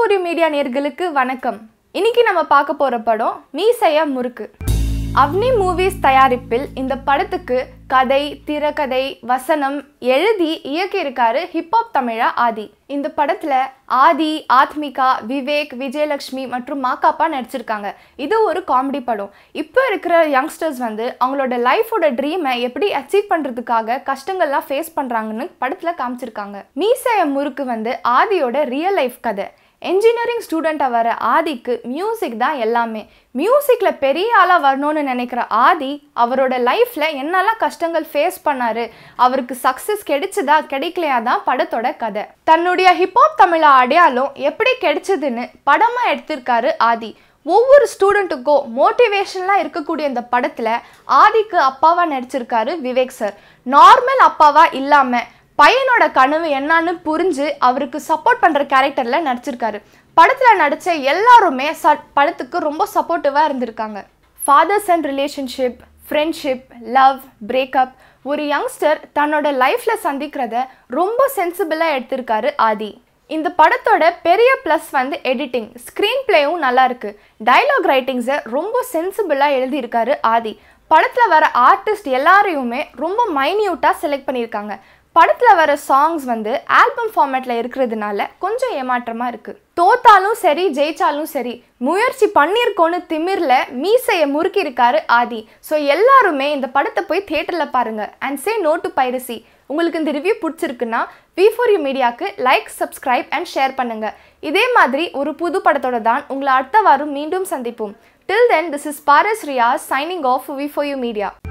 four U media நேர்களுக்கு வணக்கம் இன்னைக்கு நம்ம பார்க்க போற படம் மீசைய முறுக்கு அவ்னி மூவிஸ் தயாரிப்பில் இந்த படத்துக்கு கதை திரைக்கதை வசனம் எழுதி இயக்கியிருக்காரு ஹிப்ஹாப் தமிழா ஆதி இந்த படத்துல ஆதி ஆத்மிகா விவேக் விஜயலட்சுமி மற்றும் மாக்காப்பா நடிச்சிருக்காங்க இது ஒரு காமெடி படம் இப்போ இருக்கிற யங்ஸ்டர்ஸ் வந்து அவங்களோட லைஃபோட ட்ரீமை எப்படி அச்சீவ் பண்ணுறதுக்காக கஷ்டங்கள்லாம் ஃபேஸ் பண்ணுறாங்கன்னு படத்தில் காமிச்சிருக்காங்க மீசைய முறுக்கு வந்து ஆதியோட ரியல் லைஃப் கதை என்ஜினியரிங் ஸ்டூடெண்ட்டாக வர ஆதிக்கு மியூசிக் தான் எல்லாமே மியூசிக்கில் பெரிய ஆளாக வரணும்னு நினைக்கிற ஆதி அவரோட லைஃப்பில் என்னெல்லாம் கஷ்டங்கள் ஃபேஸ் பண்ணாரு அவருக்கு சக்ஸஸ் கிடைச்சதா கிடைக்கலையா தான் படத்தோட கதை தன்னுடைய ஹிப்ஹாப் தமிழ அடையாளம் எப்படி கிடைச்சதுன்னு படமாக எடுத்திருக்காரு ஆதி ஒவ்வொரு ஸ்டூடெண்ட்டுக்கும் மோட்டிவேஷன்லாம் இருக்கக்கூடிய இந்த படத்தில் ஆதிக்கு அப்பாவாக நடிச்சிருக்காரு விவேக் சார் நார்மல் அப்பாவா இல்லாமல் பையனோட கனவு என்னன்னு புரிஞ்சு அவருக்கு சப்போர்ட் பண்ணுற கேரக்டரில் நடிச்சிருக்காரு படத்தில் நடித்த எல்லாருமே ச படத்துக்கு ரொம்ப சப்போர்ட்டிவாக இருந்திருக்காங்க fathers and relationship friendship love breakup ஒரு யங்ஸ்டர் தன்னோட லைஃப்பில் சந்திக்கிறத ரொம்ப சென்சிபிளாக எடுத்திருக்காரு ஆதி இந்த படத்தோட பெரிய ப்ளஸ் வந்து எடிட்டிங் ஸ்க்ரீன் பிளேவும் நல்லா இருக்கு டைலாக் ரைட்டிங்ஸை ரொம்ப சென்சிபிளாக எழுதியிருக்காரு ஆதி படத்தில் வர ஆர்டிஸ்ட் எல்லாரையுமே ரொம்ப மைன்யூட்டாக செலக்ட் பண்ணியிருக்காங்க படத்தில் வர சாங்ஸ் வந்து ஆல்பம் ஃபார்மேட்டில் இருக்கிறதுனால கொஞ்சம் ஏமாற்றமாக இருக்குது தோத்தாலும் சரி ஜெயிச்சாலும் சரி முயற்சி பண்ணியிருக்கோன்னு திமிரில் மீசையை முறுக்கியிருக்காரு ஆதி ஸோ எல்லாருமே இந்த படத்தை போய் தியேட்டரில் பாருங்கள் and say no to piracy உங்களுக்கு இந்த ரிவ்யூ பிடிச்சிருக்குன்னா வி ஃபோர் யூ மீடியாவுக்கு லைக் சப்ஸ்கிரைப் அண்ட் ஷேர் பண்ணுங்கள் இதே மாதிரி ஒரு புது படத்தோட தான் உங்களை அடுத்த வாரம் மீண்டும் சந்திப்போம் till then this is Paras Riya signing off V four U media